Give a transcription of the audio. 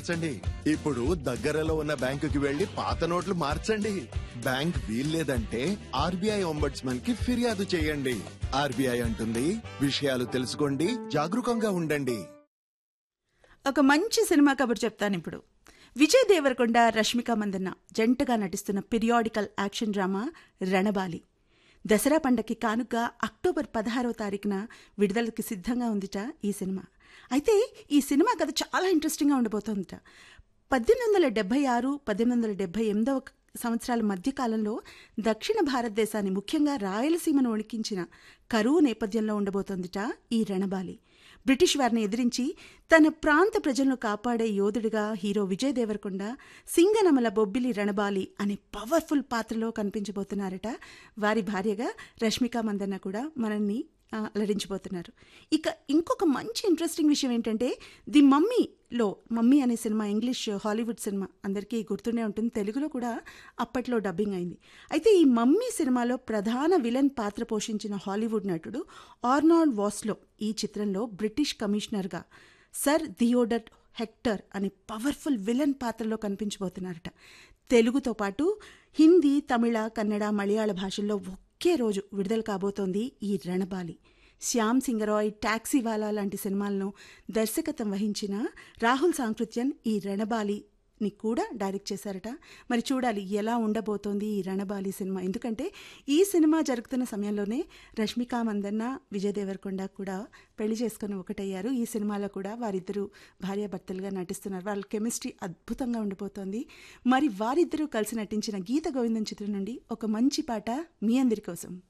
మార్చండి ఇప్పుడు దగ్గరలో ఉన్న బ్యాంకుకి వెళ్లి పాత నోట్లు మార్చండి బ్యాంక్ వీల్లేదంటే ఆర్బీఐ ఒంబడ్స్మన్ కి ఫిర్యాదు చేయండి ఆర్బీఐ అంటుంది విషయాలు తెలుసుకోండి జాగరూకంగా ఉండండి ఒక మంచి సినిమా కబురు చెప్తాను ఇప్పుడు విజయ్ దేవరకొండ రష్మిక మందన్న జంటగా నటిస్తున్న periodical action drama Ranabali Dasara పండగకి కానుక అక్టోబర్ పదహారవ తారీఖున విడుదలకి సిద్ధంగా ఉందిట ఈ సినిమా అయితే ఈ సినిమా కథ చాలా ఇంట్రెస్టింగ్గా ఉండబోతోందిట పద్దెనిమిది వందల డెబ్బై ఆరు పద్దెనిమిది వందల డెబ్బై ఎనిమిదవ సంవత్సరాల మధ్యకాలంలో దక్షిణ భారతదేశాన్ని ముఖ్యంగా రాయలసీమను వణికించిన కరువు నేపథ్యంలో ఉండబోతోందిట ఈ రణబాలి బ్రిటిష్ వారిని ఎదిరించి తన ప్రాంత ప్రజలను కాపాడే యోధుడిగా హీరో విజయ్ దేవరకొండ సింగనమల బొబ్బిలి రణబాలి అనే పవర్ఫుల్ పాత్రలో కనిపించబోతున్నారట వారి భార్యగా రష్మిక మందన్న కూడా మనల్ని ఆ, అలరించబోతున్నారు ఇక ఇంకొక మంచి ఇంట్రెస్టింగ్ విషయం ఏంటంటే ది మమ్మీలో మమ్మీ అనే సినిమా ఇంగ్లీష్ హాలీవుడ్ సినిమా అందరికీ గుర్తుండే ఉంటుంది తెలుగులో కూడా అప్పట్లో డబ్బింగ్ అయింది అయితే ఈ మమ్మీ సినిమాలో ప్రధాన విలన్ పాత్ర పోషించిన హాలీవుడ్ నటుడు ఆర్నాల్డ్ వాస్లో ఈ చిత్రంలో బ్రిటిష్ కమిషనర్గా సర్ థియోడర్ హెక్టర్ అనే పవర్ఫుల్ విలన్ పాత్రలో కనిపించబోతున్నారట తెలుగుతో పాటు హిందీ తమిళ కన్నడ మలయాళ భాషల్లో ఒకే రోజు విడుదల కాబోతోంది ఈ రణబాలి శ్యామ్ సింగరాయ్ టాక్సీ వాలా లాంటి సినిమాలను దర్శకత్వం వహించిన రాహుల్ సాంకృత్యన్ ఈ రణబాలిని కూడా డైరెక్ట్ చేశారట మరి చూడాలి ఎలా ఉండబోతోంది ఈ రణబాలి సినిమా ఎందుకంటే ఈ సినిమా జరుగుతున్న సమయంలోనే రష్మిక మందన్న విజయ్ దేవరకొండ కూడా పెళ్లి చేసుకుని ఒకటయ్యారు ఈ సినిమాలో కూడా వారిద్దరూ భార్యాభర్తలుగా నటిస్తున్నారు వాళ్ళ కెమిస్ట్రీ అద్భుతంగా ఉండిపోతోంది మరి వారిద్దరూ కలిసి నటించిన గీత గోవిందం చిత్రం నుండి ఒక మంచి పాట మీ అందరి కోసం